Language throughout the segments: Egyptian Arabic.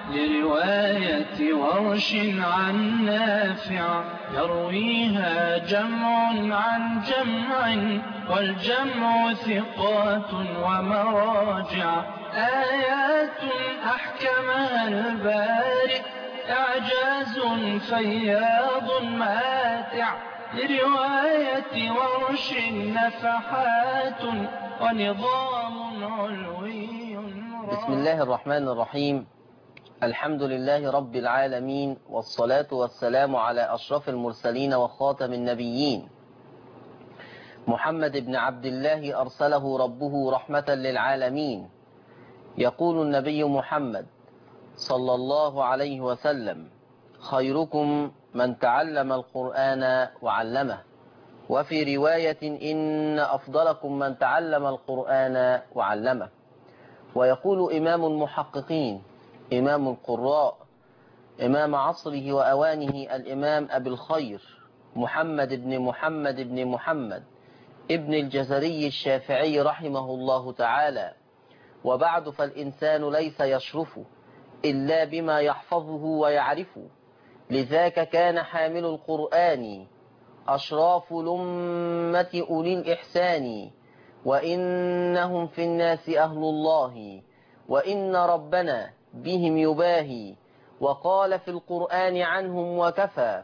لرواية ورش عن نافع يرويها جمع عن جمع والجمع ثقات ومراجع آيات أحكمها البارئ إعجاز فياض ماتع لرواية ورش نفحات ونظام علوي بسم الله الرحمن الرحيم الحمد لله رب العالمين والصلاة والسلام على أشرف المرسلين وخاتم النبيين محمد بن عبد الله أرسله ربه رحمة للعالمين يقول النبي محمد صلى الله عليه وسلم خيركم من تعلم القرآن وعلمه وفي رواية إن أفضلكم من تعلم القرآن وعلمه ويقول إمام المحققين إمام القراء إمام عصره وأوانه الإمام أبي الخير محمد بن محمد بن محمد ابن الجزري الشافعي رحمه الله تعالى وبعد فالإنسان ليس يشرف إلا بما يحفظه ويعرفه لذاك كان حامل القرآن أشراف لمة أولي الإحسان وإنهم في الناس أهل الله وإن ربنا بهم يباهي وقال في القرآن عنهم وكفى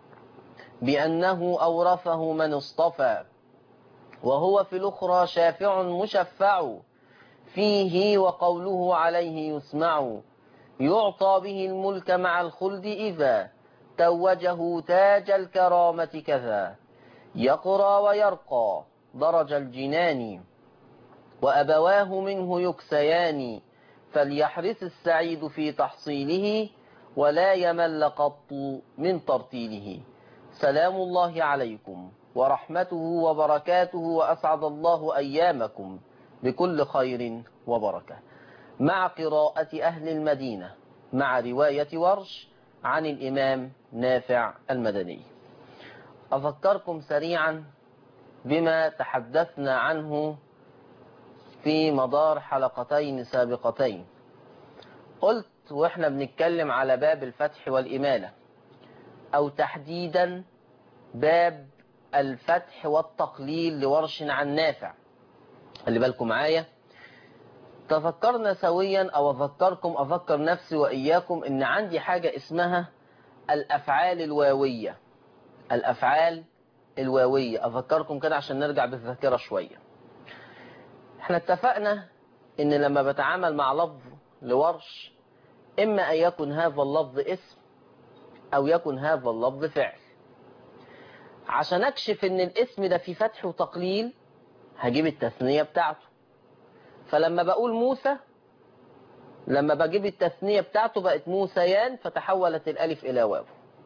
بأنه أورثه من اصطفى وهو في الأخرى شافع مشفع فيه وقوله عليه يسمع يعطى به الملك مع الخلد إذا توجه تاج الكرامة كذا يقرى ويرقى درج الجنان وأبواه منه يكسيان فليحرص السعيد في تحصيله ولا يمل قط من ترتيله سلام الله عليكم ورحمته وبركاته وأسعد الله أيامكم بكل خير وبركة مع قراءة أهل المدينة مع رواية ورش عن الإمام نافع المدني أفكركم سريعا بما تحدثنا عنه في مدار حلقتين سابقتين قلت وإحنا بنتكلم على باب الفتح والإمالة أو تحديدا باب الفتح والتقليل لورش عن نافع اللي بالكم معايا تفكرنا سويا أو أذكركم أذكر نفسي وإياكم إن عندي حاجة اسمها الأفعال الواوية الأفعال الواوية أذكركم كده عشان نرجع بالذاكرة شوية احنا اتفقنا إن لما بتعامل مع لفظ لورش إما أن يكن هذا اللفظ اسم أو يكن هذا اللفظ فعل عشان أكشف إن الاسم ده فيه فتح وتقليل هجيب التثنية بتاعته فلما بقول موسى لما بجيب التثنية بتاعته بقت موسيان فتحولت الألف إلى واو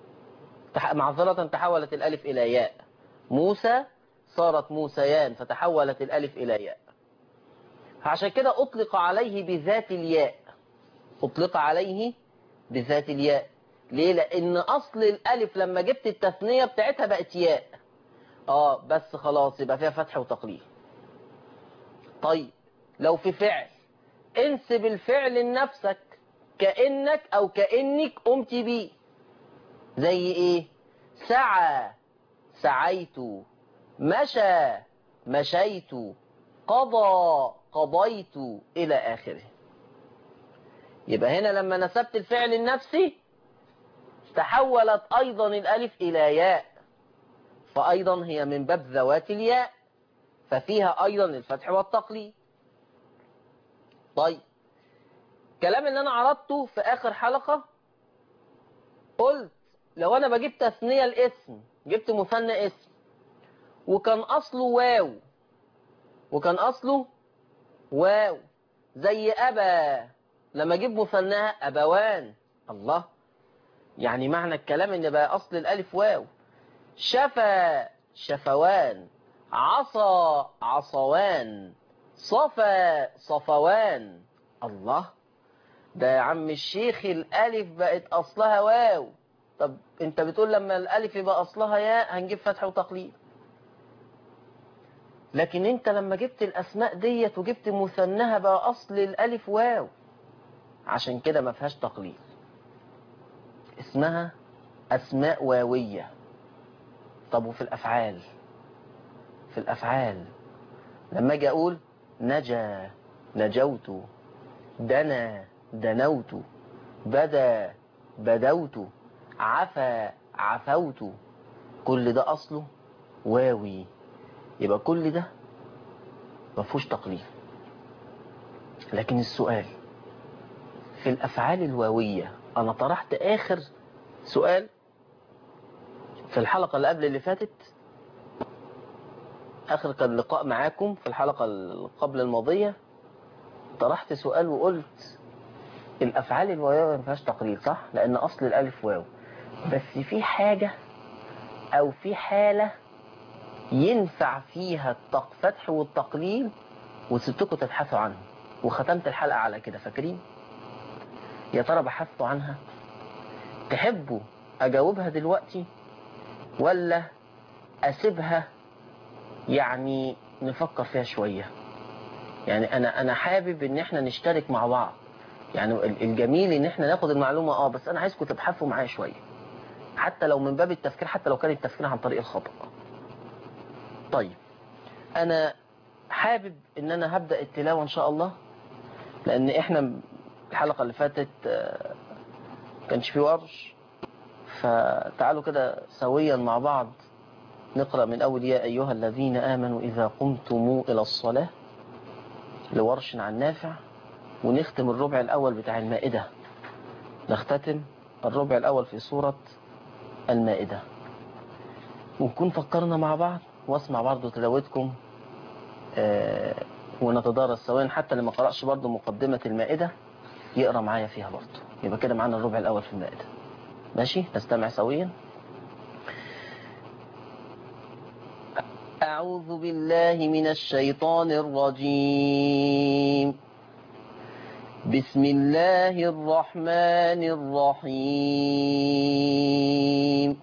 معذرة تحولت الألف إلى ياء موسى صارت موسيان فتحولت الألف إلى ياء عشان كده أطلق عليه بذات الياء أطلق عليه بذات الياء ليه لأن أصل الألف لما جبت التثنية بتاعتها بقت ياء آه بس خلاص يبقى فيها فتح وتقليل طيب لو في فعل انسب الفعل لنفسك كأنك أو كأنك قمت بيه زي إيه سعى سعيت مشى مشيت قضى قضيت إلى آخره يبقى هنا لما نسبت الفعل النفسي تحولت أيضا الألف إلى ياء فأيضا هي من باب ذوات الياء ففيها أيضا الفتح والتقليد طيب كلام اللي أنا عرضته في آخر حلقة قلت لو أنا بجيب تثنية الاسم جبت مثنى اسم وكان أصله واو وكان أصله واو زي أبا لما أجيب مثناها أبوان الله يعني معنى الكلام إن بقى أصل الألف واو شفا شفوان عصى عصوان صفا صفوان الله ده يا عم الشيخ الألف بقت أصلها واو طب انت بتقول لما الألف يبقى أصلها ياء هنجيب فتح وتقليد لكن انت لما جبت الأسماء ديت وجبت مثنها بقى أصل الألف واو عشان كده ما فيهاش تقليل اسمها أسماء واوية طب وفي الأفعال في الأفعال لما أجي أقول نجا نجوت دنا دنوت بدا بدوت عفا عفوت كل ده أصله واوي يبقى كل ده ما فيهوش تقليل لكن السؤال في الأفعال الواوية أنا طرحت آخر سؤال في الحلقة اللي قبل اللي فاتت آخر كان لقاء معاكم في الحلقة اللي قبل الماضية طرحت سؤال وقلت الأفعال الواوية ما فيهاش تقليل صح؟ لأن أصل الألف واو بس في حاجة أو في حالة ينفع فيها الفتح والتقليل وسبتكم تبحثوا عنه وختمت الحلقة على كده فاكرين يا ترى بحثتوا عنها تحبوا أجاوبها دلوقتي ولا أسيبها يعني نفكر فيها شوية يعني أنا أنا حابب إن إحنا نشترك مع بعض يعني الجميل إن إحنا ناخد المعلومة أه بس أنا عايزكم تبحثوا معايا شوية حتى لو من باب التفكير حتى لو كان التفكير عن طريق الخطأ طيب أنا حابب إن أنا هبدأ التلاوة إن شاء الله لأن إحنا الحلقة اللي فاتت كانش في ورش فتعالوا كده سويا مع بعض نقرأ من أول يا أيها الذين آمنوا إذا قمتم إلى الصلاة لورش عن نافع ونختم الربع الأول بتاع المائدة نختتم الربع الأول في سورة المائدة ونكون فكرنا مع بعض واسمع برضو تلاوتكم آه ونتدارس سواء حتى اللي ما قرأش برضو مقدمة المائدة يقرأ معايا فيها برضو يبقى كده معانا الربع الأول في المائدة ماشي نستمع سويا أعوذ بالله من الشيطان الرجيم بسم الله الرحمن الرحيم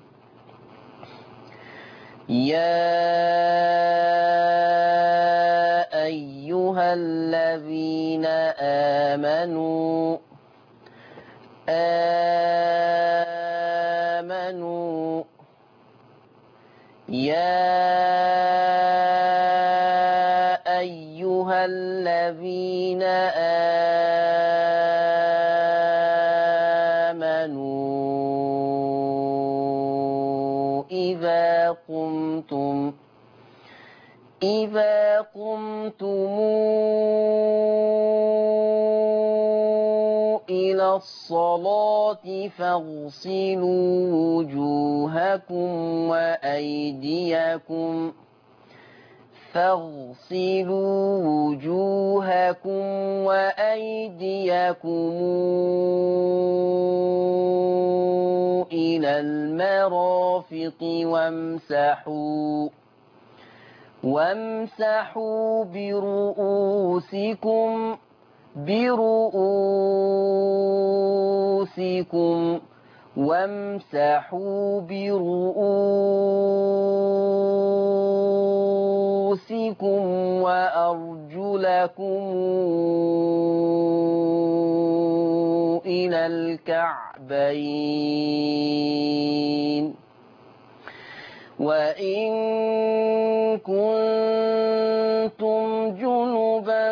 يا أيها الذين آمنوا آمنوا يا أيها الذين آمنوا إذا قمتم إذا قمتم إلى الصلاة فاغسلوا وجوهكم وأيديكم فاغسلوا وجوهكم وأيديكم إلى المرافق وامسحوا وامسحوا برؤوسكم برؤوسكم وامسحوا برؤوسكم وأرجلكم إلى الكعبين وإن كنتم جنبا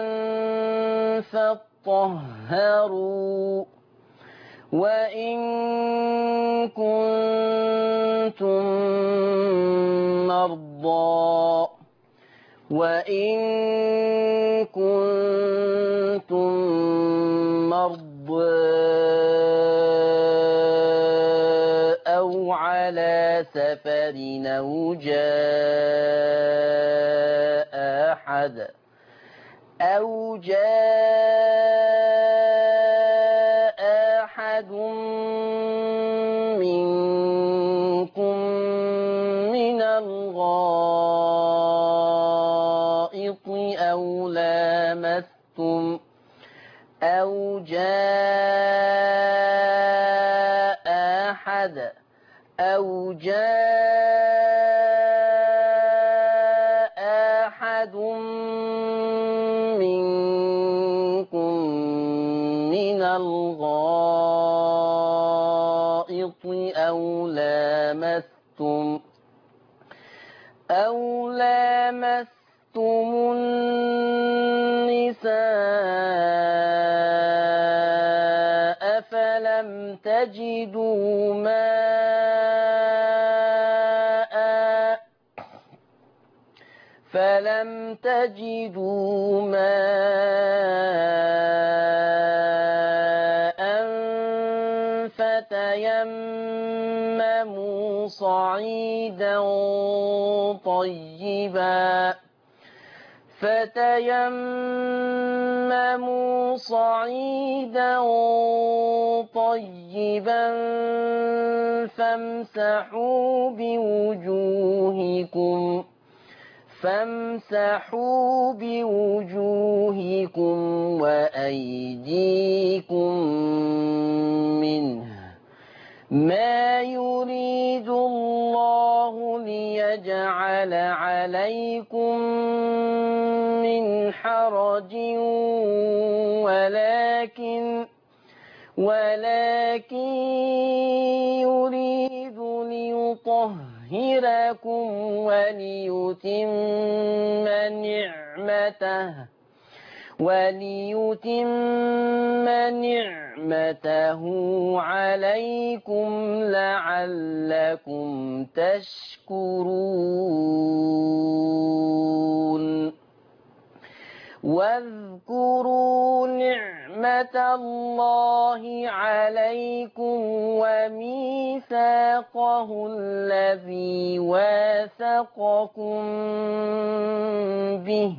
فاطهروا وإن كنتم مرضى وإن كنتم مرضى أو على سفر أو جاء أحد أو جاء أحد منكم من الغائط أو لامستم أو جاء أحد أو جاء أحد منكم من الغائط المحيط أو لامستم أو لامستم النساء فلم تجدوا ماء فلم تجدوا ماء فتيمموا صعيدا طيبا فتيمموا صعيدا طيبا فامسحوا بوجوهكم فامسحوا بوجوهكم وأيديكم منه ما يريد الله ليجعل عليكم من حرج ولكن ولكن يريد ليطهركم وليتم نعمته وليتم نعمته عليكم لعلكم تشكرون واذكروا نعمة الله عليكم وميثاقه الذي واثقكم به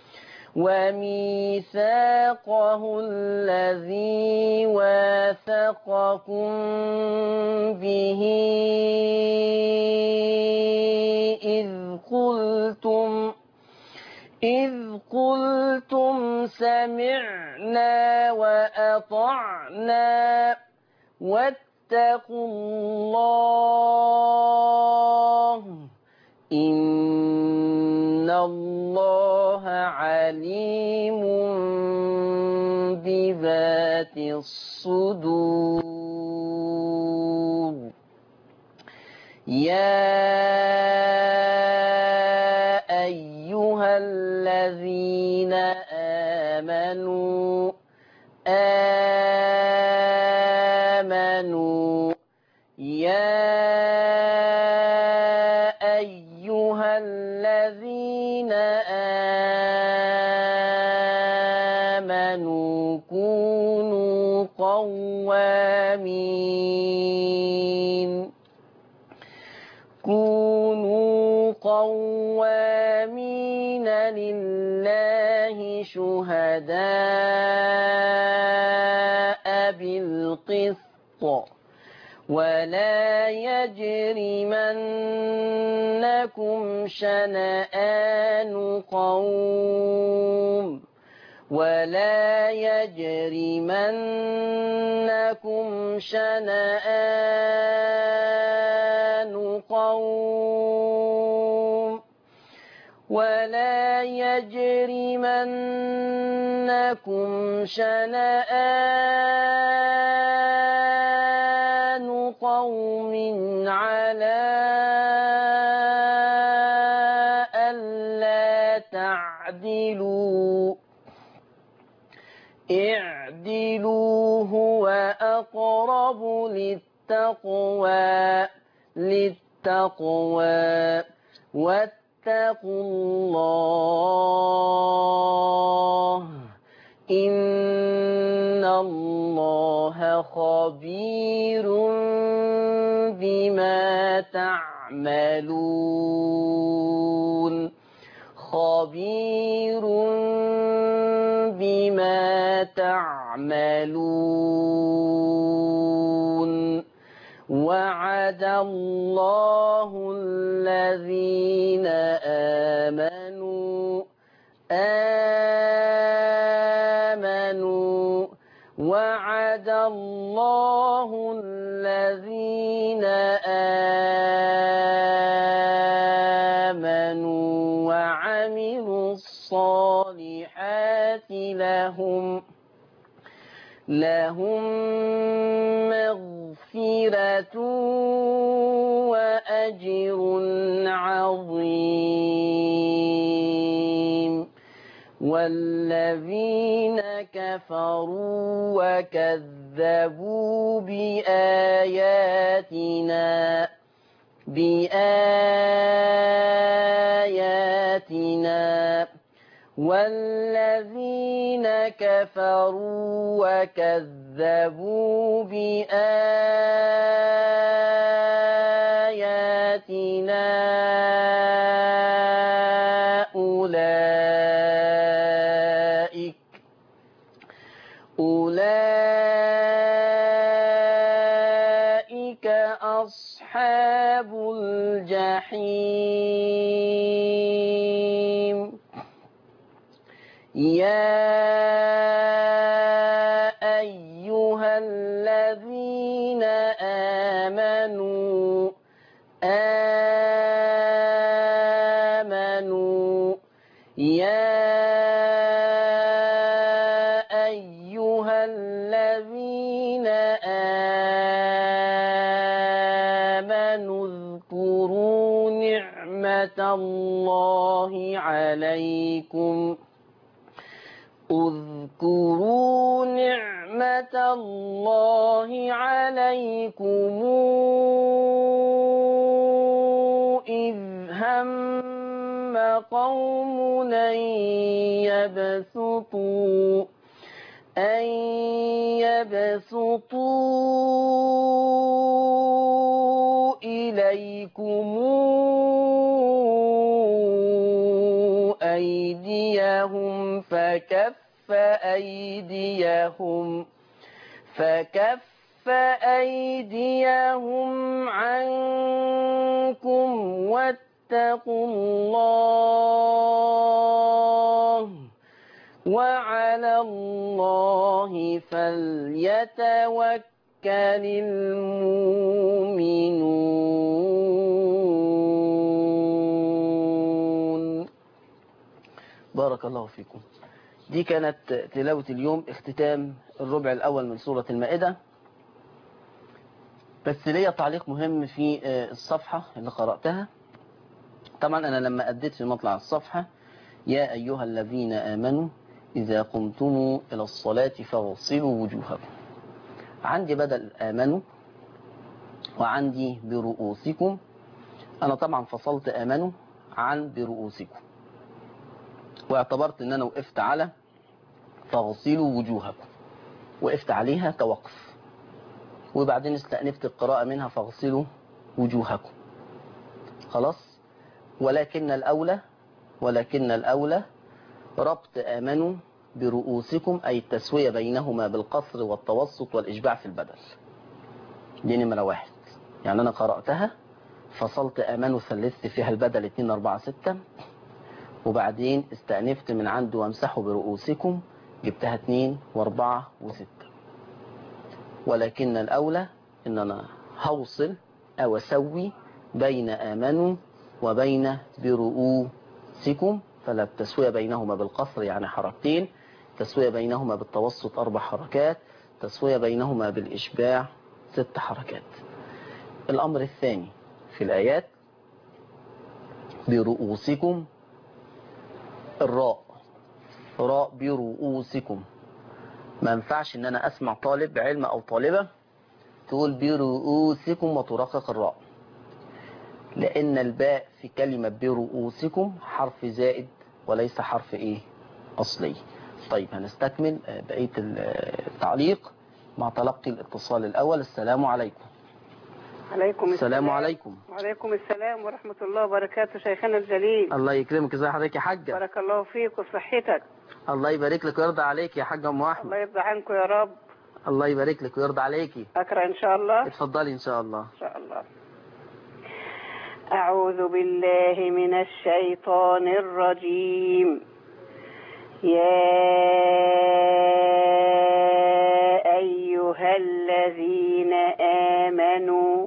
وميثاقه الذي واثقكم به إذ قلتم إذ قلتم سمعنا وأطعنا واتقوا الله إن الله عليم بذات الصدور يا أيها الذين آمنوا آمنوا يا أيها الذين آمنوا كونوا قوامين كونوا قوامين لله شهداء بالقسط ولا يجرمنكم شنآن قوم ولا يجرمنكم شنآن قوم ولا يجرمنكم شنآن قوم على ألا تعدلوا اعدلوا هو أقرب للتقوى للتقوى واتقوا الله إن الله خبير بما تعملون خبير بما تعملون وعد الله الذين آمنوا آمنوا وعد الله الذين آمنوا وعملوا الصالحات لهم لهم مغفرة مغفرة وأجر عظيم والذين كفروا وكذبوا بآياتنا بآياتنا والذين كفروا وكذبوا بآياتنا أولئك أولئك أصحاب الجحيم يا أيها الذين آمنوا آمنوا يا أيها الذين آمنوا اذكروا نعمة الله عليكم اذكروا نعمة الله عليكم إذ هم قوم أن يبسطوا أن يبسطوا إليكم أيديهم فكف أيديهم فكف أيديهم عنكم واتقوا الله وعلى الله فليتوكل المؤمنون بارك الله فيكم دي كانت تلاوة اليوم اختتام الربع الأول من سورة المائدة بس ليا تعليق مهم في الصفحة اللي قرأتها طبعا أنا لما أديت في مطلع الصفحة يا أيها الذين آمنوا إذا قمتم إلى الصلاة فاغسلوا وجوهكم عندي بدل آمنوا وعندي برؤوسكم أنا طبعا فصلت آمنوا عن برؤوسكم واعتبرت ان انا وقفت على فاغسلوا وجوهكم وقفت عليها كوقف وبعدين استأنفت القراءة منها فاغسلوا وجوهكم خلاص ولكن الأولى ولكن الأولى ربط آمنوا برؤوسكم أي التسوية بينهما بالقصر والتوسط والإشباع في البدل دي نمرة واحد يعني أنا قرأتها فصلت آمنوا ثلثت فيها البدل 2 4 6 وبعدين استأنفت من عنده وامسحوا برؤوسكم جبتها 2 و4 و6 ولكن الأولى إن أنا هوصل أو أسوي بين آمنوا وبين برؤوسكم فلا التسوية بينهما بالقصر يعني حركتين تسوية بينهما بالتوسط أربع حركات تسوية بينهما بالإشباع ست حركات الأمر الثاني في الآيات برؤوسكم الراء راء برؤوسكم ما ينفعش ان انا اسمع طالب علم او طالبة تقول برؤوسكم وترقق الراء لان الباء في كلمة برؤوسكم حرف زائد وليس حرف ايه اصلي طيب هنستكمل بقية التعليق مع تلقي الاتصال الاول السلام عليكم عليكم السلام عليكم وعليكم السلام ورحمة الله وبركاته شيخنا الجليل الله يكرمك ازي حضرتك يا حاجة بارك الله فيك وصحتك الله يبارك لك ويرضى عليك يا حاجة ام احمد الله يرضى عنكم يا رب الله يبارك لك ويرضى عليكي أقرأ إن شاء الله اتفضلي ان شاء الله إن شاء الله أعوذ بالله من الشيطان الرجيم يا أيها الذين آمنوا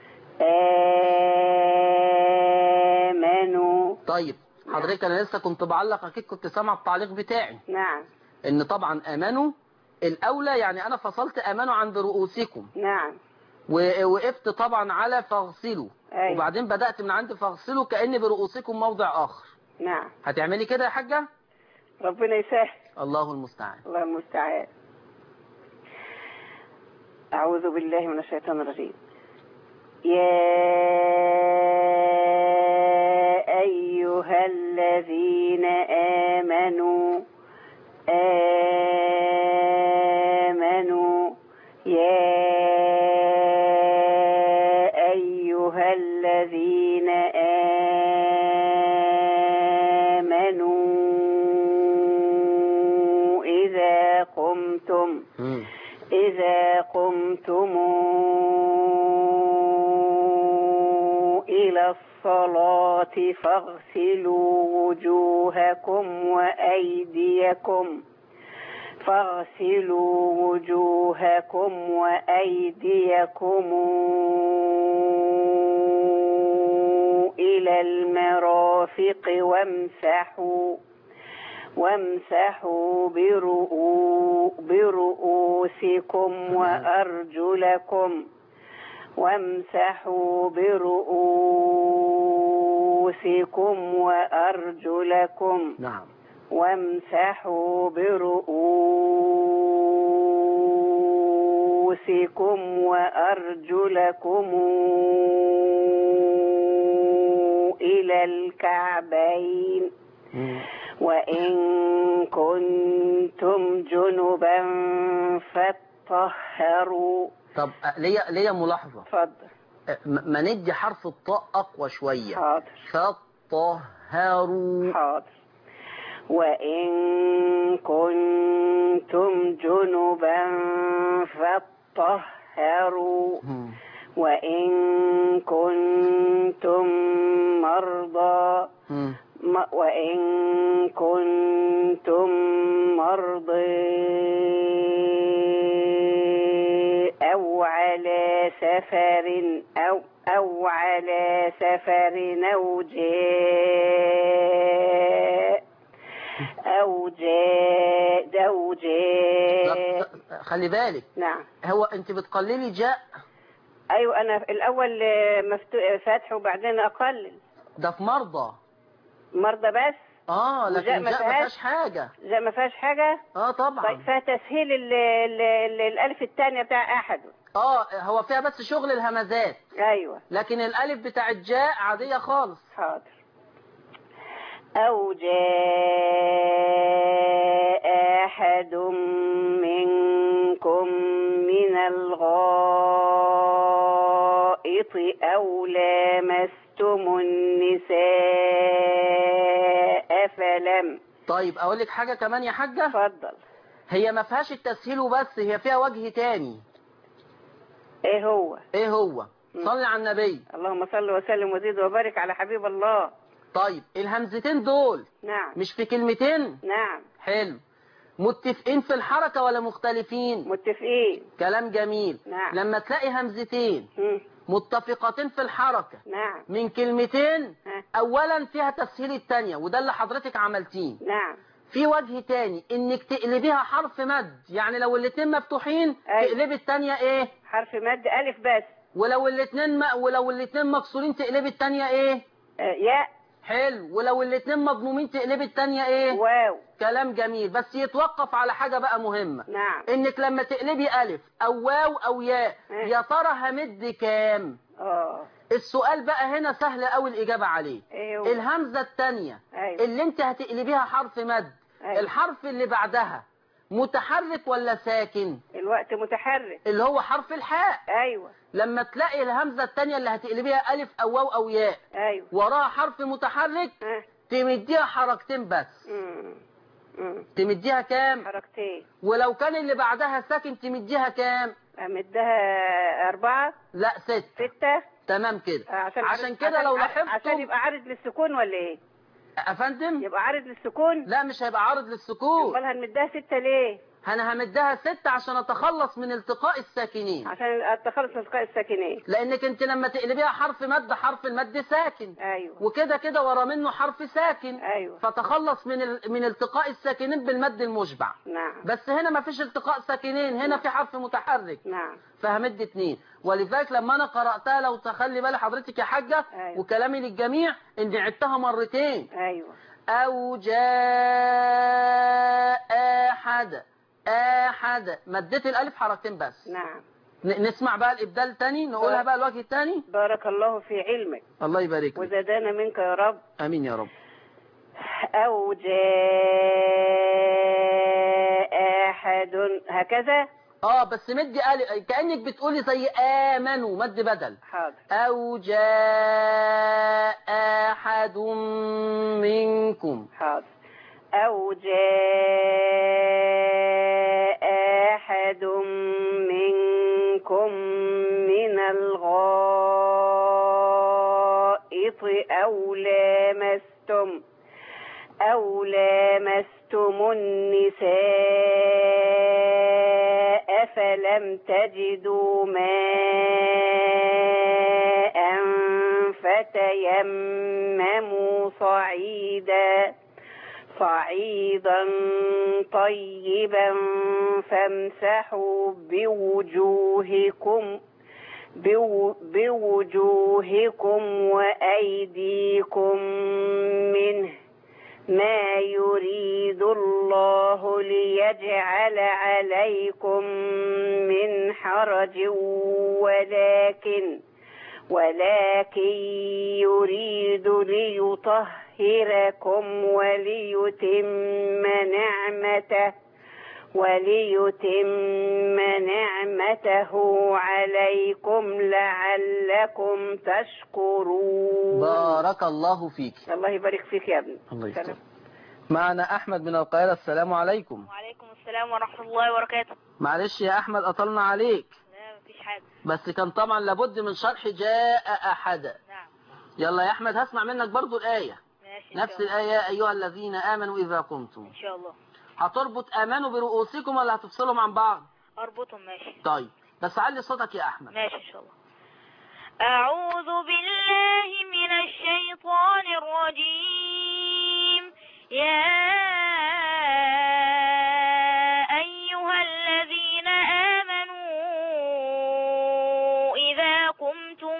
آمنوا طيب حضرتك انا لسه كنت بعلق اكيد كنت سامع التعليق بتاعي نعم ان طبعا امنوا الاولى يعني انا فصلت امنوا عند رؤوسكم نعم ووقفت طبعا على فاغسلوا أيوة. وبعدين بدأت من عند فاغسلوا كأن برؤوسكم موضع آخر نعم هتعملي كده يا حاجة ربنا يسهل الله المستعان الله المستعان أعوذ بالله من الشيطان الرجيم يا أيها الذين آمنوا آمنوا يا أيها الذين آمنوا إذا قمتم مم. إذا قمتم إلى الصلاة فاغسلوا وجوهكم وأيديكم فاغسلوا وجوهكم وأيديكم إلى المرافق وامسحوا وامسحوا برؤو برؤوسكم وأرجلكم وامسحوا برؤوسكم وأرجلكم نعم وامسحوا برؤوسكم وأرجلكم إلى الكعبين مم. وإن كنتم جنبا فاطهروا طب أه، ليا ليا ملاحظة اتفضل أه، م- ما ندي حرف الطاء أقوى شوية حاضر فطهروا حاضر وإن كنتم جنبا فاطهروا مم. وإن كنتم مرضى مم. م- وإن كنتم مرضى أو على سفر أو أو على سفر أو جاء أو جاء أو لا، جاء س- خلي بالك نعم هو انت بتقللي جاء أيوة أنا الأول آه، مفتوح فتح وبعدين أقلل ده في مرضى مرضى بس اه وجاء لكن ما جاء ما فيهاش؟ فيهاش حاجة زي ما فيهاش حاجة اه طيب طبعا فيها تسهيل ال ال ال الألف الثانية بتاع أحد اه هو فيها بس شغل الهمزات أيوة لكن الالف بتاع الجاء عادية خالص حاضر أو جاء أحد منكم من الغائط أو لامستم النساء فلم طيب اقول لك حاجة كمان يا حاجة اتفضل هي ما فيهاش التسهيل وبس هي فيها وجه تاني ايه هو ايه هو مم. صلي على النبي اللهم صل وسلم وزيد وبارك على حبيب الله طيب الهمزتين دول نعم مش في كلمتين نعم حلو متفقين في الحركة ولا مختلفين متفقين كلام جميل نعم. لما تلاقي همزتين مم. متفقتين في الحركة نعم من كلمتين ها. اولا فيها تسهيل التانية وده اللي حضرتك عملتيه نعم في وجه تاني انك تقلبيها حرف مد يعني لو الاتنين مفتوحين أيوة. تقلبي التانية ايه حرف مد ألف بس ولو الاتنين م... ولو الاتنين مكسورين تقلبي التانية ايه آه، ياء حلو ولو الاتنين مضمومين تقلبي التانية ايه واو كلام جميل بس يتوقف على حاجة بقى مهمة نعم انك لما تقلبي الف او واو او ياء إيه. يا ترى همد كام اه السؤال بقى هنا سهل قوي الاجابة عليه ايه هو الهمزة التانية ايوه اللي انت هتقلبيها حرف مد أيوة. الحرف اللي بعدها متحرك ولا ساكن الوقت متحرك اللي هو حرف الحاء ايوه لما تلاقي الهمزة التانية اللي هتقلبيها ألف أو واو أو ياء ايوه وراها حرف متحرك ها تمديها حركتين بس مم. مم. تمديها كام حركتين ولو كان اللي بعدها ساكن تمديها كام امدها اربعة لا ست ستة تمام كده آه، عشان عشان عارض- كده لو عشان- عشان لاحظتم يبقى عارض للسكون ولا ايه افندم يبقى عارض للسكون لا مش هيبقى عارض للسكون امال هنمدها ستة ليه انا همدها ست عشان اتخلص من التقاء الساكنين عشان التخلص من التقاء الساكنين لانك انت لما تقلبيها حرف مد حرف المد ساكن ايوه وكده كده ورا منه حرف ساكن ايوه فتخلص من ال... من التقاء الساكنين بالمد المشبع نعم بس هنا ما فيش التقاء ساكنين هنا في حرف متحرك نعم فهمد اتنين ولذلك لما انا قرأتها لو تخلي بالي حضرتك يا حاجة أيوة. وكلامي للجميع اني عدتها مرتين ايوه او جاء احد احد مديت الالف حركتين بس نعم ن- نسمع بقى الابدال تاني نقولها بقى الوجه التاني بارك الله في علمك الله يبارك لك وزادنا منك يا رب امين يا رب أو جاء أحد هكذا اه بس مدي الف كانك بتقولي زي امنوا مد بدل حاضر او جاء احد منكم حاضر أو جاء أحد منكم من الغائط أو لامستم أو لامستم النساء فلم تجدوا ماء فتيمموا صعيدا صعيدا طيبا فامسحوا بوجوهكم بو- بوجوهكم وأيديكم منه ما يريد الله ليجعل عليكم من حرج ولكن ولكن يريد ليطهركم وليتم نعمته وليتم نعمته عليكم لعلكم تشكرون بارك الله فيك الله يبارك فيك يا ابني الله سلام. يستر معنا احمد من القاهره السلام عليكم وعليكم السلام ورحمة الله وبركاته معلش يا احمد اطلنا عليك لا مفيش حاجة بس كان طبعا لابد من شرح جاء احد نعم يلا يا احمد هسمع منك برضو الايه ماشي إن نفس شاء الله. الايه يا ايها الذين امنوا اذا قمتم إن شاء الله هتربط امنوا برؤوسكم ولا هتفصلهم عن بعض أربطهم ماشي طيب بس علي صوتك يا احمد ماشي إن شاء الله أعوذ بالله من الشيطان الرجيم يا أيها الذين آمنوا إذا قمتم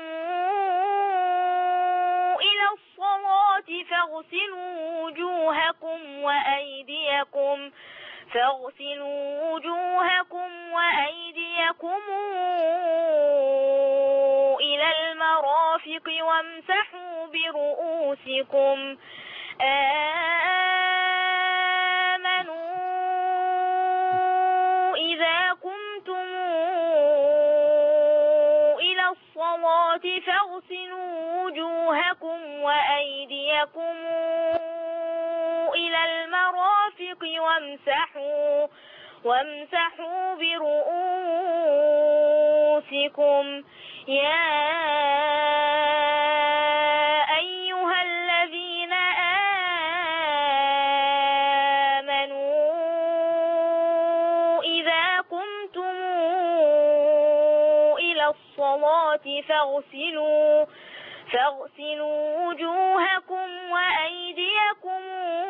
إلى الصلاة فاغسلوا وجوهكم وأيديكم فاغسلوا وجوهكم وأيديكم إلى المرافق وامسحوا برؤوسكم آمنوا إذا قمتم إلى الصلاة فاغسلوا وجوهكم وأيديكم إلى المرافق وامسحوا وامسحوا برؤوسكم يا أيها الذين آمنوا إذا قمتم إلى الصلاة فاغسلوا فاغسلوا وجوهكم وأيديكم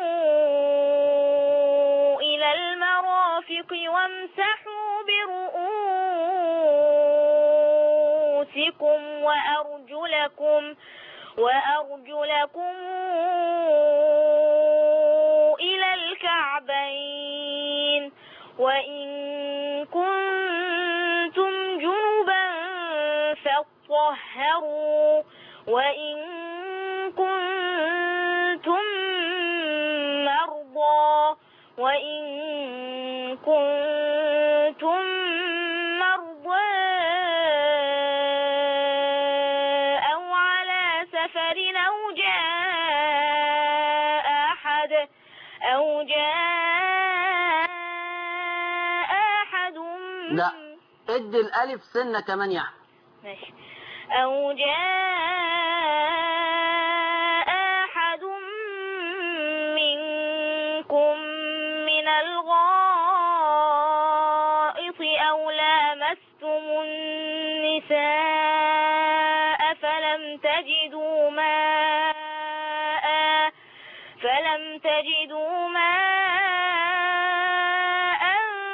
إلى المرافق وامسحوا برؤوسكم وأرجلكم وأرجلكم إلى الكعبين وإن كنتم جنبا فاطهروا وإن كنتم مرضى وإن كنتم مرضى أو على سفر أو جاء أحد أو جاء أحد لا. ادي الالف سنه كمان يا احمد ماشي أو جاء أحد منكم من الغائط الماء فلم تجدوا ماء فلم تجدوا ماء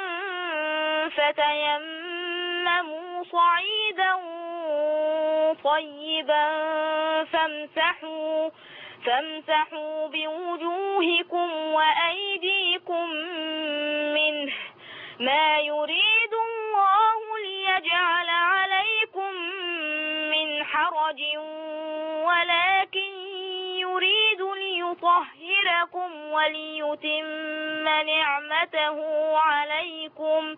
فتيمموا صعيدا طيبا فامسحوا فامسحوا بوجوهكم وأيديكم منه ما يريد الله ليجعل عليكم من حرج ولكن يريد ليطهركم وليتم نعمته عليكم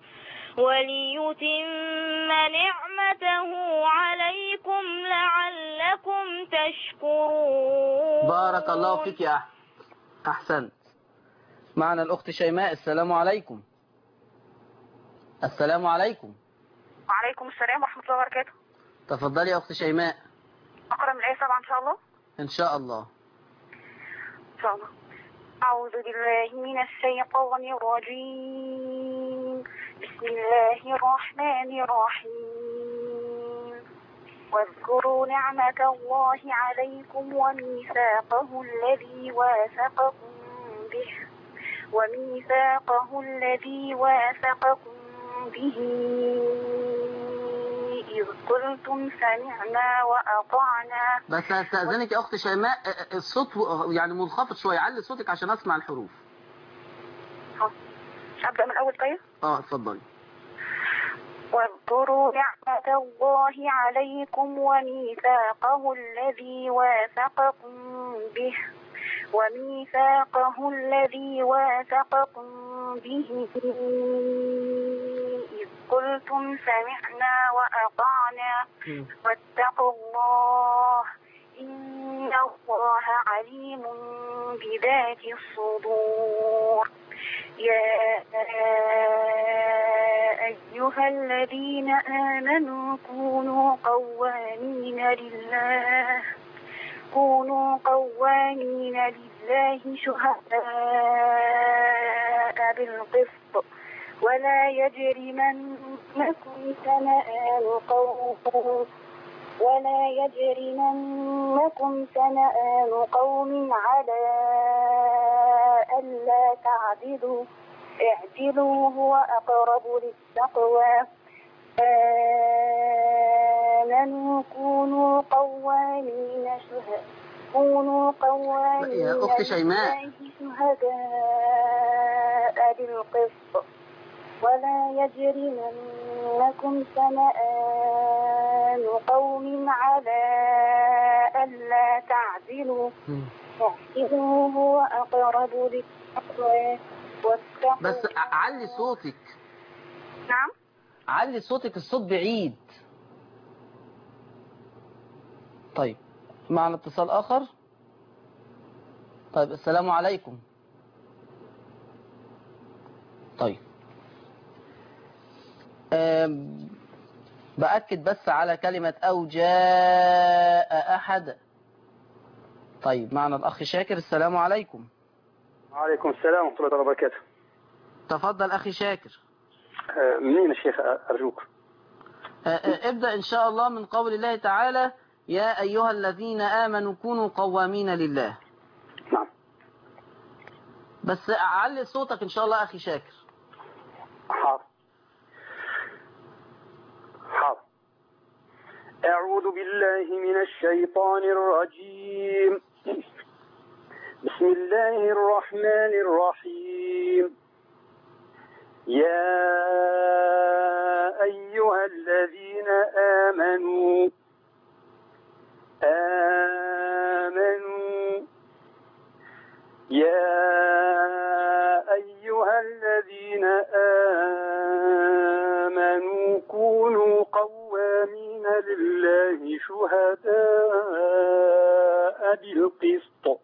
وليتم نعمته عليكم لعلكم تشكرون بارك الله فيك يا أحمد أحسنت معنا الأخت شيماء السلام عليكم السلام عليكم وعليكم السلام ورحمة الله وبركاته تفضلي يا أخت شيماء أقرأ من الآية سبعة إن شاء الله إن شاء الله إن شاء الله أعوذ بالله من الشيطان الرجيم بسم الله الرحمن الرحيم واذكروا نعمة الله عليكم وميثاقه الذي واثقكم به وميثاقه الذي واثقكم به إذ قلتم سمعنا وأطعنا بس هستأذنك يا أخت شيماء أ- أ- الصوت يعني منخفض شوية علي صوتك عشان أسمع الحروف أبدأ من الأول طيب اه اتفضلي واذكروا نعمة الله عليكم وميثاقه الذي واثقكم به وميثاقه الذي واثقكم به إذ قلتم سمعنا وأطعنا واتقوا الله إن الله عليم بذات الصدور يا أيها الذين آمنوا كونوا قوامين لله كونوا قوامين لله شهداء بالقسط ولا يجرمنكم شنآن قوم ولا يجرمنكم شنآن قوم على ألا تعدلوا اعدلوا هو أقرب للتقوى آمنوا كونوا قوامين شهداء كونوا قوامين يا أخت شيماء. لله شهداء بالقسط ولا يجرمنكم شنآن قوم على ألا تعدلوا اعدلوا هو أقرب للتقوى واتقوا بس ع- علي صوتك نعم علي صوتك الصوت بعيد طيب معنا اتصال آخر طيب السلام عليكم طيب أم، بأكد بس على كلمة أو جاء أحد طيب معنا الأخ شاكر السلام عليكم وعليكم السلام ورحمة الله وبركاته تفضل أخي شاكر آه، منين الشيخ أرجوك آه، آه، ابدأ إن شاء الله من قول الله تعالى يا أيها الذين آمنوا كونوا قوامين لله نعم بس علي صوتك إن شاء الله أخي شاكر حاضر حاضر أعوذ بالله من الشيطان الرجيم بسم الله الرحمن الرحيم يا أيها الذين آمنوا آمنوا يا أيها الذين آمنوا كونوا قوامين لله شهداء بالقسط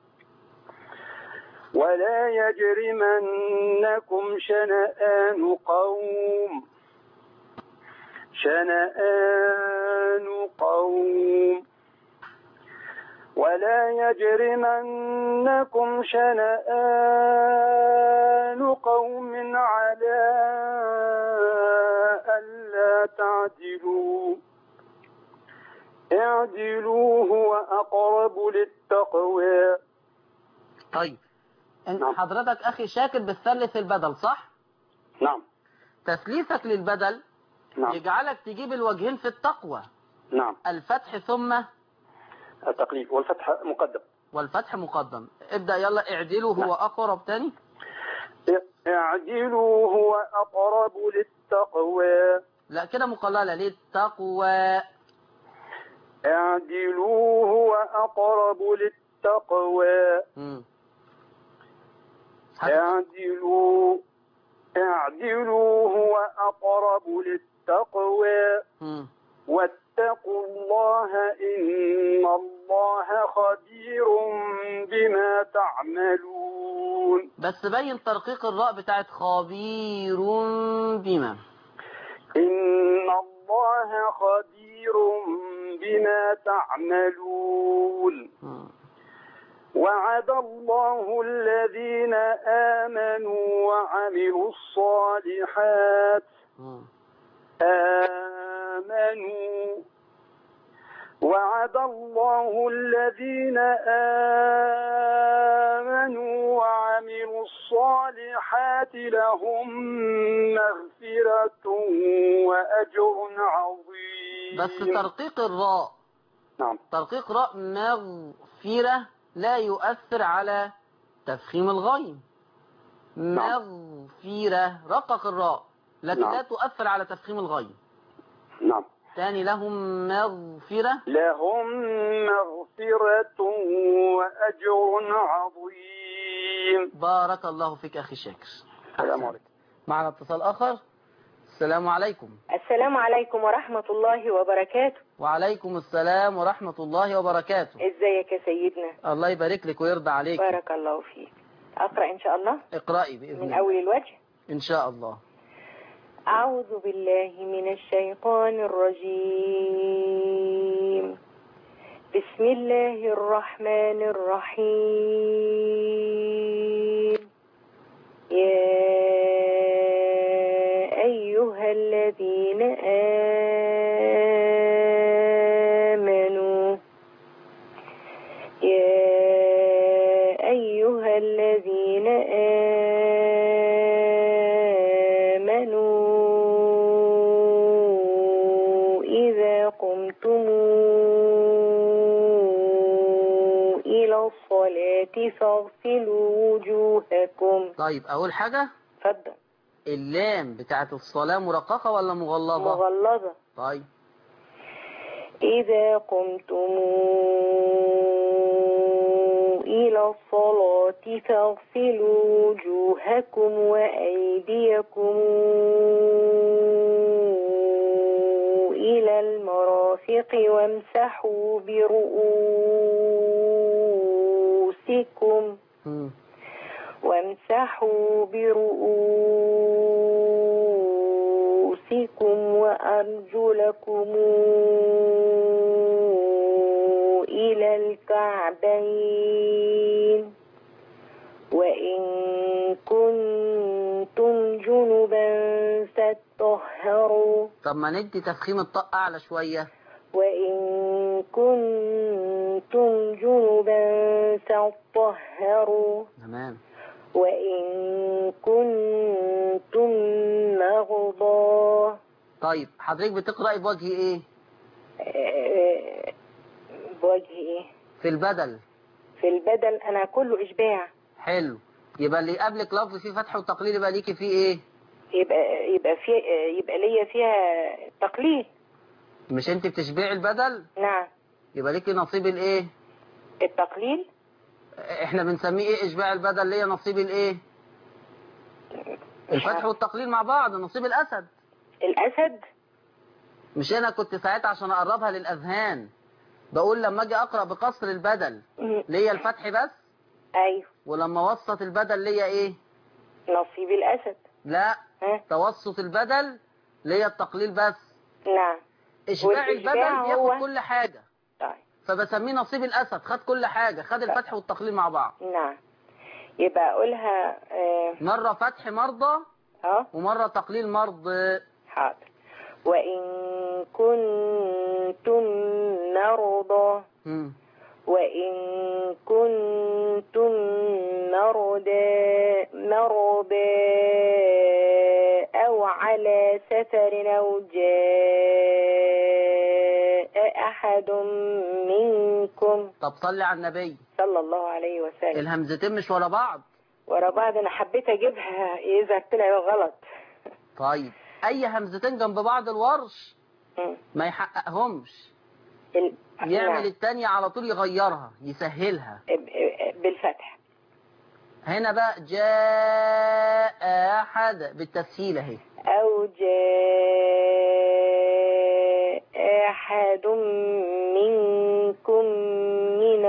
ولا يجرمنكم شنآن قوم شنآن قوم ولا يجرمنكم شنآن قوم على ألا تعدلوا اعدلوا هو أقرب للتقوى طيب انت نعم. حضرتك اخي شاكر بتثلث البدل صح نعم تثليثك للبدل نعم يجعلك تجيب الوجهين في التقوى نعم الفتح ثم التقليد والفتح مقدم والفتح مقدم ابدأ يلا اعدلوا هو اقرب تاني اعدلوا هو أقرب للتقوى لا كده مقللة ليه التقوى اعدلوا هو أقرب للتقوى مم. اعدلوا اعدلوا هو أقرب للتقوى مم. واتقوا الله إن الله خبير بما تعملون بس بين ترقيق الراء بتاعت خبير بما إن الله خبير بما تعملون مم. وعد الله الذين آمنوا وعملوا الصالحات مم. آمنوا وعد الله الذين آمنوا وعملوا الصالحات لهم مغفرة وأجر عظيم بس ترقيق الراء نعم ترقيق راء مغفرة لا يؤثر على تفخيم الغين مغفرة رقق الراء لكن نعم. لا تؤثر على تفخيم الغين نعم تاني لهم مغفرة لهم مغفرة وأجر عظيم بارك الله فيك أخي شاكر السلام عليكم معنا اتصال آخر السلام عليكم السلام عليكم ورحمة الله وبركاته وعليكم السلام ورحمة الله وبركاته ازيك يا سيدنا الله يبارك لك ويرضى عليك بارك الله فيك أقرأ إن شاء الله اقرأي بإذن من الله أول الوجه إن شاء الله أعوذ بالله من الشيطان الرجيم بسم الله الرحمن الرحيم يا أيها الذين آمنوا يا أيها الذين آمنوا إذا قمتم إلى الصلاة فاغسلوا وجوهكم طيب أول حاجة تفضل اللام بتاعت الصلاة مرققة ولا مغلظة مغلظة طيب إذا قمتم إلى الصلاة فاغسلوا وجوهكم وأيديكم إلى المرافق وامسحوا برؤوسكم مم. وامسحوا برؤوسكم وأرجلكم إلى الكعبين وإن كنتم جنبا فاتطهروا طب ما ندي تفخيم الطاء أعلى شوية وإن كنتم جنبا فاتطهروا تمام وإن كنتم مرضى طيب حضرتك بتقرأي بوجه إيه آه، بوجه إيه؟ في البدل في البدل أنا كله إشباع حلو يبقى اللي قبلك لفظ فيه فتح وتقليل يبقى ليكي فيه إيه يبقى يبقى في يبقى ليا فيها تقليل مش أنت بتشبعي البدل نعم يبقى ليكي نصيب الإيه التقليل احنا بنسميه ايه اشباع البدل ليه نصيب الايه الفتح والتقليل مع بعض نصيب الاسد الأسد مش انا كنت ساعتها عشان اقربها للاذهان بقول لما اجي اقرا بقصر البدل م- ليا الفتح بس أيوه ولما وسط البدل ليا ايه نصيب الأسد لا ها توسط البدل ليا التقليل بس نعم اشباع والإشباع البدل هو- بياخد كل حاجه طيب فبسميه نصيب الاسد خد كل حاجه خد الفتح والتقليل مع بعض نعم يبقى أقولها آه مره فتح مرضى آه، ومره تقليل مرض حاضر وإن كنتم مرضى أو جاء أحد منكم طب صلي على النبي صلى الله عليه وسلم الهمزتين مش ورا بعض ورا بعض أنا حبيت أجيبها إذا طلع غلط طيب اي همزتين جنب بعض الورش مم. ما يحققهمش ال- يعمل نعم. التانية على طول يغيرها يسهلها ب- بالفتح هنا بقى جاء أحد بالتسهيل اهي أو جاء أحد منكم من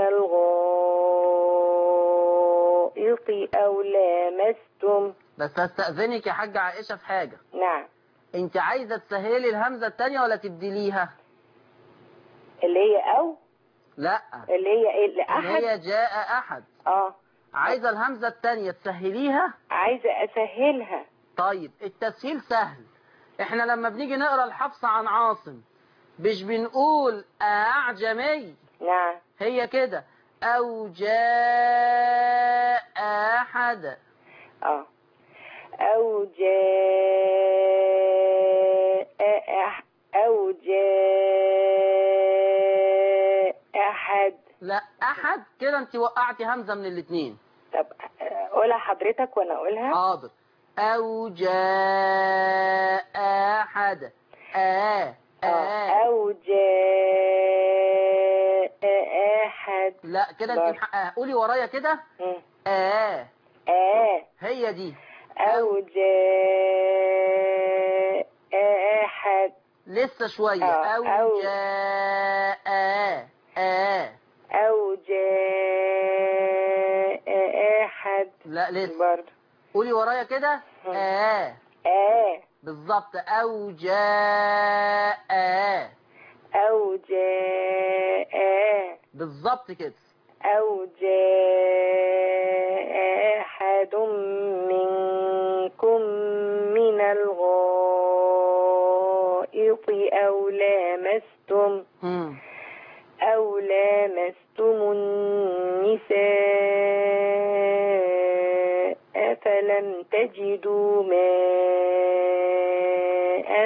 الغائط أو لامستم بس هستأذنك يا حاجة عائشة في حاجة نعم انت عايزة تسهلي الهمزة التانية ولا تبدليها اللي هي أو لا اللي هي إيه؟ اللي لأحد هي جاء أحد اه عايزة الهمزة التانية تسهليها عايزة أسهلها طيب التسهيل سهل احنا لما بنيجي نقرا الحفص عن عاصم مش بنقول أعجمي نعم هي كده أو جاء أحد اه أو جاء أح أو جاء أحد لا أحد كده انت وقعتي همزة من الاتنين طب قولها حضرتك وأنا أقولها حاضر أو جاء أحد آه آه، آه أو جاء أحد لا كده انت لا. محققها قولي ورايا كده مم. آه آه هي دي أو جاء أحد لسه شوية آه، أو أو- جاء آه آه أو جاء أحد لا لسه برضه قولي ورايا كده مم. آه آه بالظبط أو جاء آه أو جاء بالظبط كده أو جاء أحد منكم من الغائط أو لامستم مم. أو لامستم النساء فلم تجدوا ماء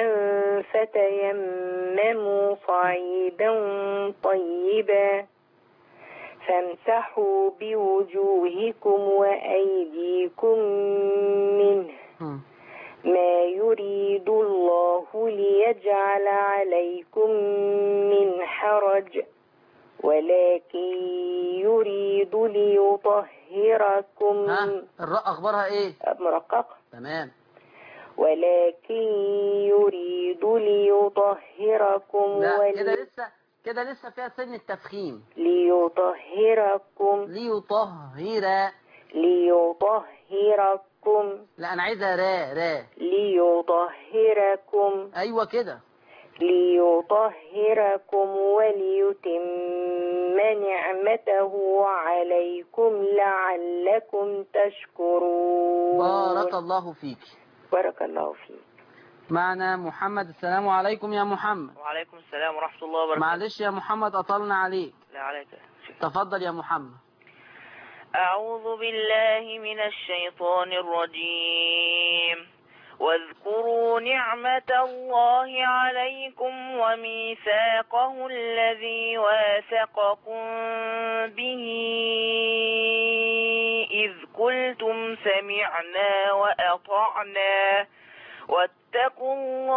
فتيمموا صعيدا طيبا فامسحوا بوجوهكم وأيديكم منه مم. ما يريد الله ليجعل عليكم من حرج ولكن يريد ليطهركم ها الراء أخبارها إيه مرققة تمام ولكن يريد ليطهركم لا ولي- كده لسه كده لسه فيها سن التفخيم ليطهركم ليطهر ليطهركم لا أنا عايزها را را ليطهركم أيوة كده ليطهركم وليتم نعمته عليكم لعلكم تشكرون بارك الله فيك بارك الله فيك معنا محمد السلام عليكم يا محمد وعليكم السلام ورحمة الله وبركاته معلش يا محمد أطلنا عليك لا عليك تفضل يا محمد أعوذ بالله من الشيطان الرجيم واذكروا نعمة الله عليكم وميثاقه الذي واثقكم به إذ قلتم سمعنا وأطعنا واتقوا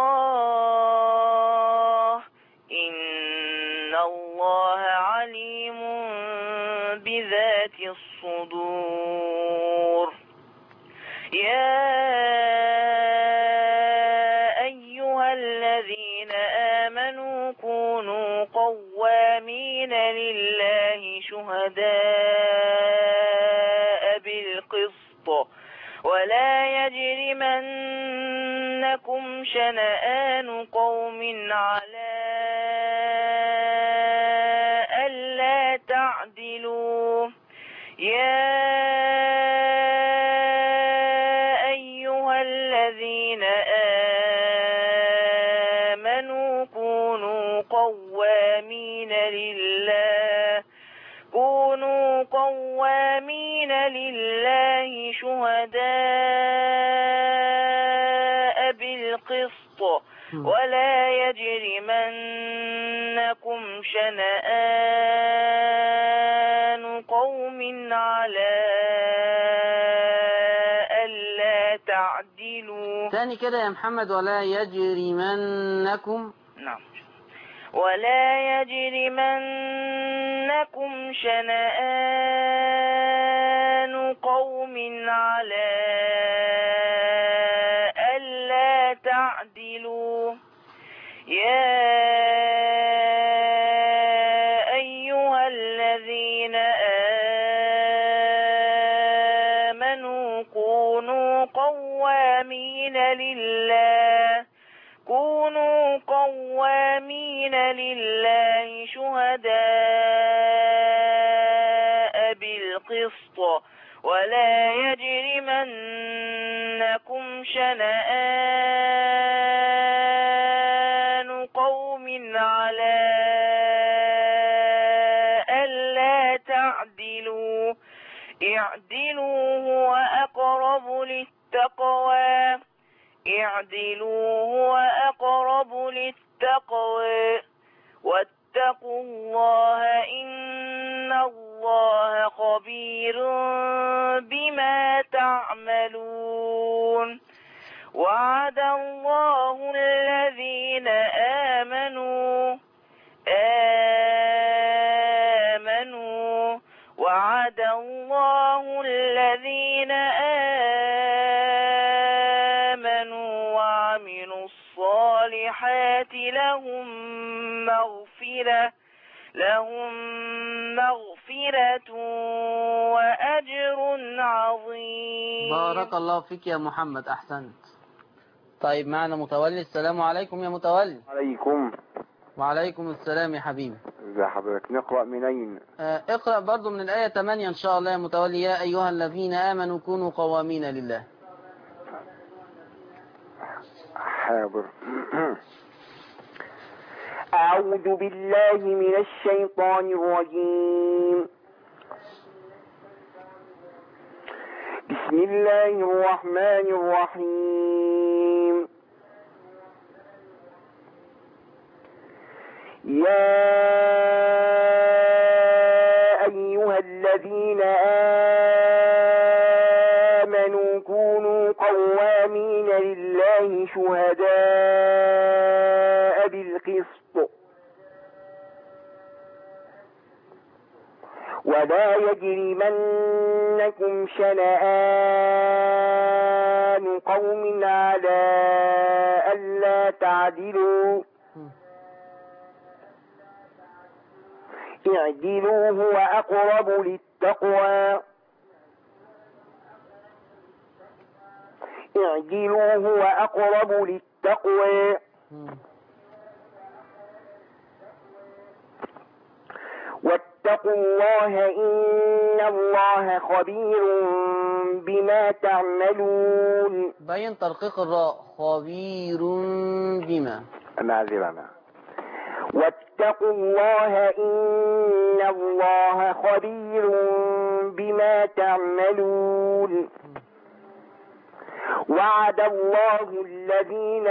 الله إن الله عليم بذات الصدور يا أيها الذين آمنوا كونوا قوامين لله شهداء بالقسط ولا يجرمنكم شنآن قوم على ألا تعدلوا يا أيها الذين آمنوا كونوا قوامين لله كونوا قوامين لله شهداء بالقسط ولا يجرمنكم شنآن قوم على ألا تعدلوا تاني كده يا محمد ولا يجرمنكم نعم ولا يجرمنكم شنآن قوم على ألا تعدلوا يا أيها الذين آمنوا كونوا قوامين لله كونوا قوامين لله شهداء بالقسط ولا يجرمنكم شنآن قوم على ألا تعدلوا اعدلوا هو أقرب للتقوى اعدلوا هو أقرب للتقوى واتقوا الله إن الله خبير بما تعملون وعد الله الذين آمنوا آمنوا وعد الله الذين آمنوا وعملوا الصالحات لهم مغفرة لهم مغفرة وأجر عظيم بارك الله فيك يا محمد أحسنت طيب معنا متولي السلام عليكم يا متولي عليكم وعليكم السلام يا حبيبي ازي حضرتك نقرأ منين آه، اقرأ برضو من الآية 8 إن شاء الله يا متولي يا أيها الذين آمنوا كونوا قوامين لله حاضر أعوذ بالله من الشيطان الرجيم بسم الله الرحمن الرحيم يا أيها الذين آمنوا كونوا قوامين لله شهداء بالقسط ولا يجرمنكم شنآن قوم على ألا تعدلوا اعدلوا هو أقرب للتقوى اعدلوا هو أقرب للتقوى واتقوا الله إن الله خبير بما تعملون بين ترقيق الراء خبير بما معذرة واتقوا الله إن الله خبير بما تعملون وعد الله الذين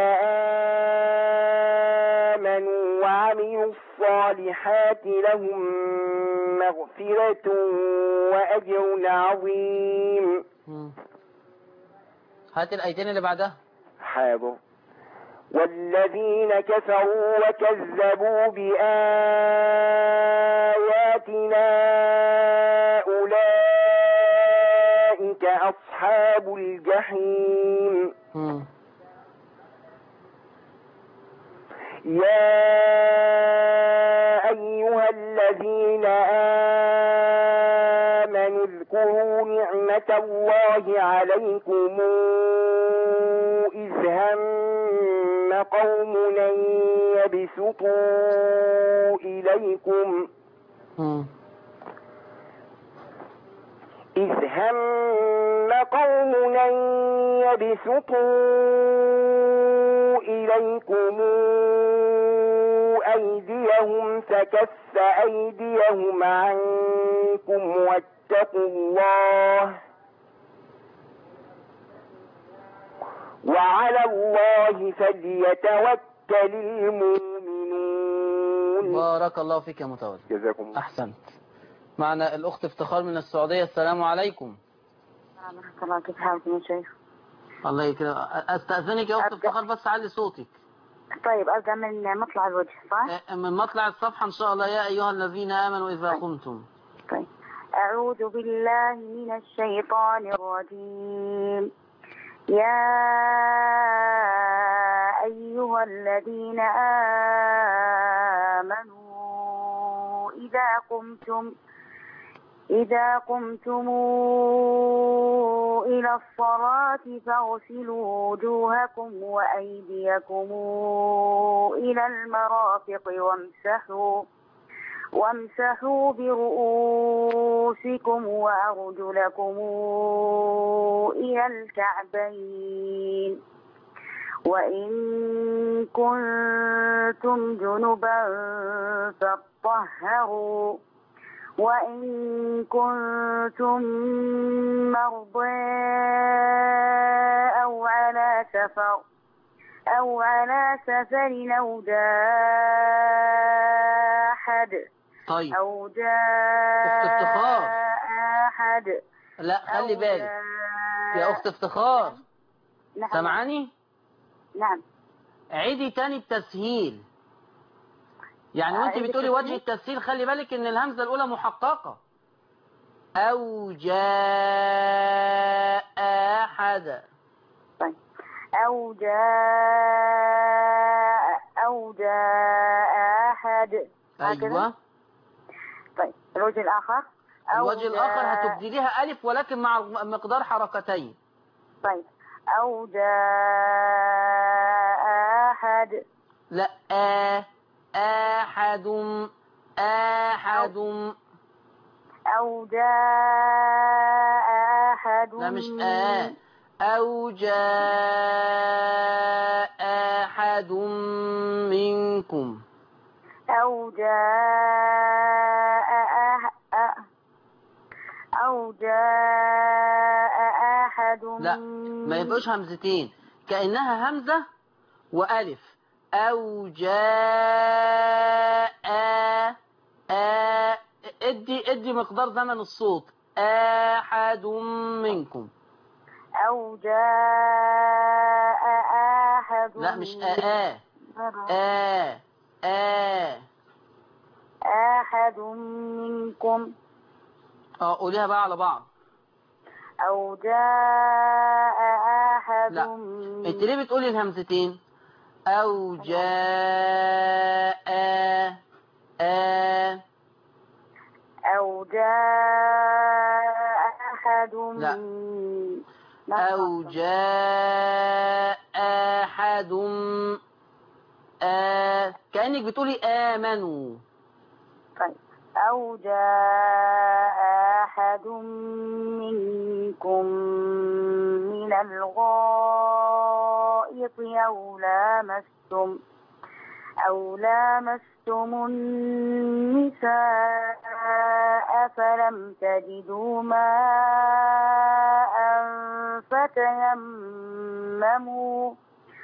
آمنوا وعملوا الصالحات لهم مغفرة وأجر عظيم هات الآيتين اللي بعدها حاضر والذين كفروا وكذبوا بآياتنا أولئك أصحاب الجحيم مم. يا أيها الذين آمنوا اذكروا نعمة الله عليكم إذ هم قوم أن يبسطوا إليكم مم. إذ هم قوم أن يبسطوا إليكم أيديهم فكف أيديهم عنكم واتقوا الله وعلى الله فليتوكل للمؤمنون بارك الله فيك يا متولي جزاكم الله أحسنت معنا الأخت افتخار من السعودية السلام عليكم ورحمة الله كيف حالكم يا شيخ؟ الله يكرمك أستأذنك يا أخت أبدأ. افتخار بس علي صوتك طيب أبدأ من مطلع الوجه صح؟ أه، من مطلع الصفحة إن شاء الله يا أيها الذين آمنوا إذا طيب. قمتم طيب أعوذ بالله من الشيطان الرجيم يا أيها الذين آمنوا إذا قمتم إذا قمتم إلى الصلاة فاغسلوا وجوهكم وأيديكم إلى المرافق وامسحوا وامسحوا برؤوسكم وأرجلكم إلى الكعبين وإن كنتم جنبا فاطهروا وإن كنتم مرضى أو على سفر أو على سفر أو جاء أحد طيب أو جاء أخت افتخار. أحد لا خلي أو بالك جاء- يا أخت افتخار نعم سامعاني نعم عيدي تاني التسهيل يعني وانت أعيد بتقولي التسهيل؟ وجه التسهيل خلي بالك ان الهمزة الاولى محققة او جاء احد طيب أو جاء أو جاء أحد هكذا؟ ايوه طيب الوجه الآخر أو الوجه الاخر جاء- هتبدليها الف ولكن مع مقدار حركتين طيب أو جاء أحد لا آ احد احد أو جاء أحد لا مش آ او جاء احد منكم أو جاء أح... أ- أو جاء أحد لا ما يبقوش همزتين كأنها همزة وألف أو جاء آ ادي ادي مقدار زمن الصوت أحد منكم أو جاء أحد لا مش آ آ آ أحد منكم اه قوليها بقى على بعض أو جاء أحد لا. انت ليه بتقولي الهمزتين أو جاء آ أو جاء أحد لا. من- أو جاء أحد آ كأنك بتقولي آمنوا طيب أو جاء أحد منكم من الغائط أو لامستم أو لامستم النساء فلم تجدوا ماء فتيمموا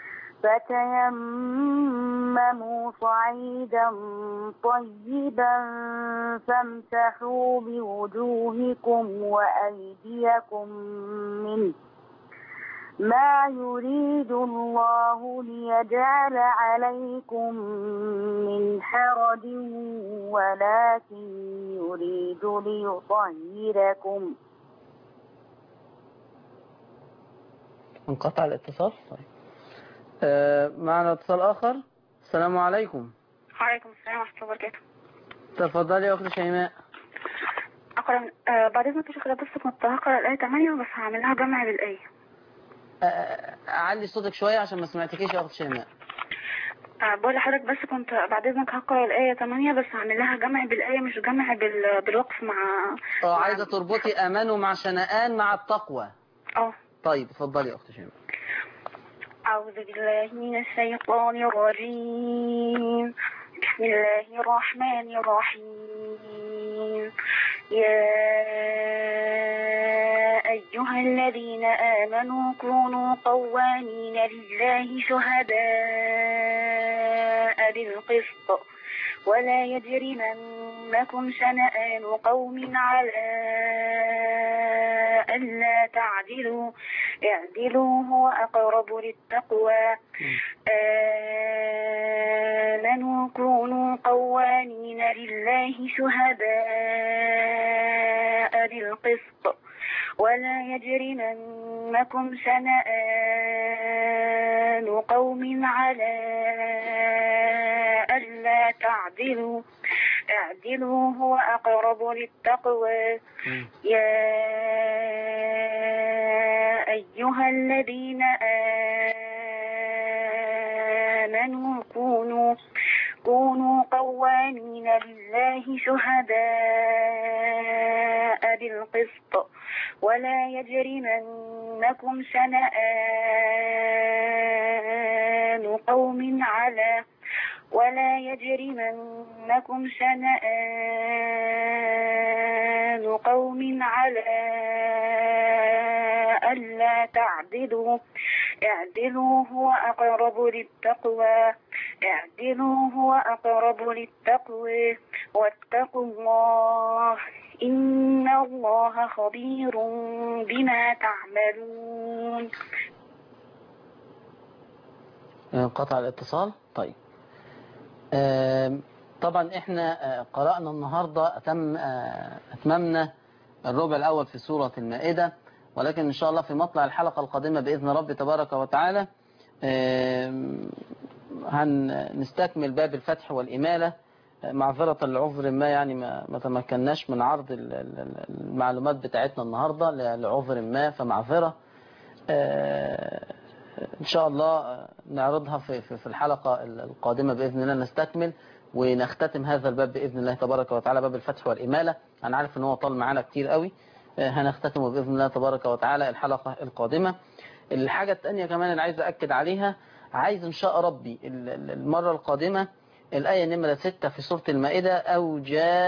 فتيمموا صعيدا طيبا فامسحوا بوجوهكم وأيديكم منه ما يريد الله ليجعل عليكم من حرج ولكن يريد ليطهركم انقطع الاتصال طيب آه معنا اتصال آخر السلام عليكم وعليكم السلام ورحمة الله وبركاته تفضلي يا أخت شيماء أقرأ من- آه بعد إذنك يا شيخ بس كنت هقرأ الآية 8 بس هعمل لها جمع بالآية آه، أعلي صوتك شوية عشان ما سمعتكيش يا أخت شيماء آه بقول لحضرتك بس كنت بعد إذنك هقرأ الآية 8 بس هعمل لها جمع بالآية مش جمع بال... بالوقف مع اه عايزة تربطي أمانه مع شنآن مع التقوى اه طيب اتفضلي يا أخت شيماء أعوذ بالله من الشيطان الرجيم بسم الله الرحمن الرحيم يا أيها أيها الذين آمنوا كونوا قوامين لله شهداء بالقسط ولا يجرمنكم شنآن قوم على ألا تعدلوا اعدلوا هو أقرب للتقوى آمنوا كونوا قوامين لله شهداء بالقسط ولا يجرمنكم شنآن قوم على ألا تعدلوا اعدلوا هو أقرب للتقوى يا أيها الذين آمنوا كونوا كونوا قوامين لله شهداء بالقسط ولا يجرمنكم شنآن قوم على ولا يجرمنكم شنآن قوم على ألا تعدلوا اعدلوا هو أقرب للتقوى اعدلوا هو أقرب للتقوى واتقوا الله إن الله خبير بما تعملون انقطع الاتصال طيب آم، طبعا احنا آه، قرأنا النهاردة أتم آه، أتممنا الربع الأول في سورة المائدة ولكن إن شاء الله في مطلع الحلقة القادمة بإذن رب تبارك وتعالى آم، هنستكمل باب الفتح والإمالة آه، معذرة لعذر ما يعني ما ما تمكناش من عرض ال- ال- ال- المعلومات بتاعتنا النهاردة ل- لعذر ما فمعذرة آه، إن شاء الله نعرضها في في في الحلقة القادمة بإذن الله نستكمل ونختتم هذا الباب بإذن الله تبارك وتعالى باب الفتح والإمالة أنا عارف إن هو طال معانا كتير قوي آه، هنختتمه بإذن الله تبارك وتعالى الحلقة القادمة الحاجة الثانية كمان اللي عايز أكد عليها عايز إن شاء ربي ال- ال- المرة القادمة الآية نمرة 6 في سورة المائدة أو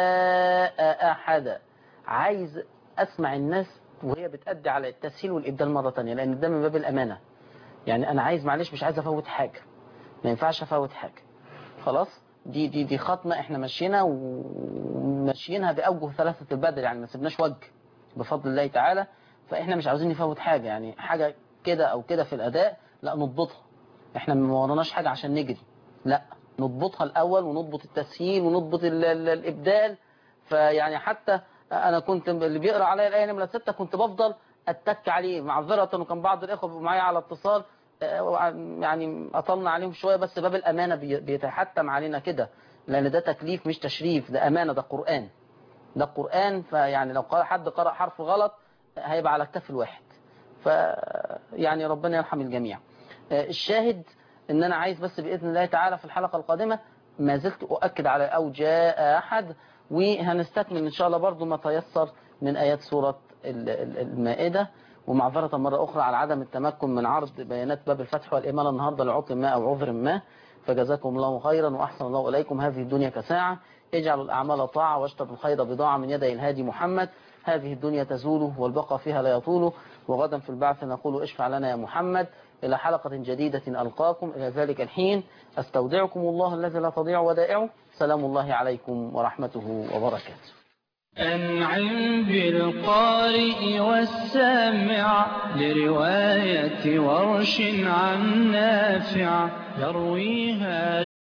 جاء أحد عايز أسمع الناس وهي بتأدي على التسهيل والإبدال مرة تانية لأن ده من باب الأمانة يعني انا عايز معلش مش عايز افوت حاجة ما ينفعش افوت حاجة خلاص دي دي دي خطمة احنا ماشيينها وماشيينها باوجه ثلاثة البدر يعني ما سيبناش وجه بفضل الله تعالى فاحنا مش عاوزين نفوت حاجة يعني حاجة كده او كده في الاداء لا نضبطها احنا ما وراناش حاجة عشان نجري لا نضبطها الاول ونضبط التسهيل ونضبط ال ال الابدال فيعني حتى انا كنت اللي بيقرا عليا الايه نمره 6 كنت بفضل اتك عليه معذره وكان بعض الاخوه بيبقوا معايا على اتصال آه، يعني اطلنا عليهم شويه بس باب الامانه بي- بيتحتم علينا كده لان ده تكليف مش تشريف ده امانه ده قران ده قران فيعني لو قرأ حد قرأ حرف غلط آه، هيبقى على كتاف الواحد ف يعني ربنا يرحم الجميع آه، الشاهد ان انا عايز بس باذن الله تعالى في الحلقه القادمه ما زلت اؤكد على او جاء احد وهنستكمل ان شاء الله برضو ما تيسر من ايات سوره ال- ال- المائده ومعذرة مرة أخرى على عدم التمكن من عرض بيانات باب الفتح والإمالة النهاردة لعطل ما أو عذر ما فجزاكم الله خيرا وأحسن الله إليكم هذه الدنيا كساعة اجعلوا الأعمال طاعة واشتروا الخير بضاعة من يدي الهادي محمد هذه الدنيا تزول والبقاء فيها لا يطول وغدا في البعث نقول اشفع لنا يا محمد إلى حلقة جديدة ألقاكم إلى ذلك الحين أستودعكم الله الذي لا تضيع ودائعه سلام الله عليكم ورحمته وبركاته أنعم بالقارئ والسامع لرواية ورش عن نافع يرويها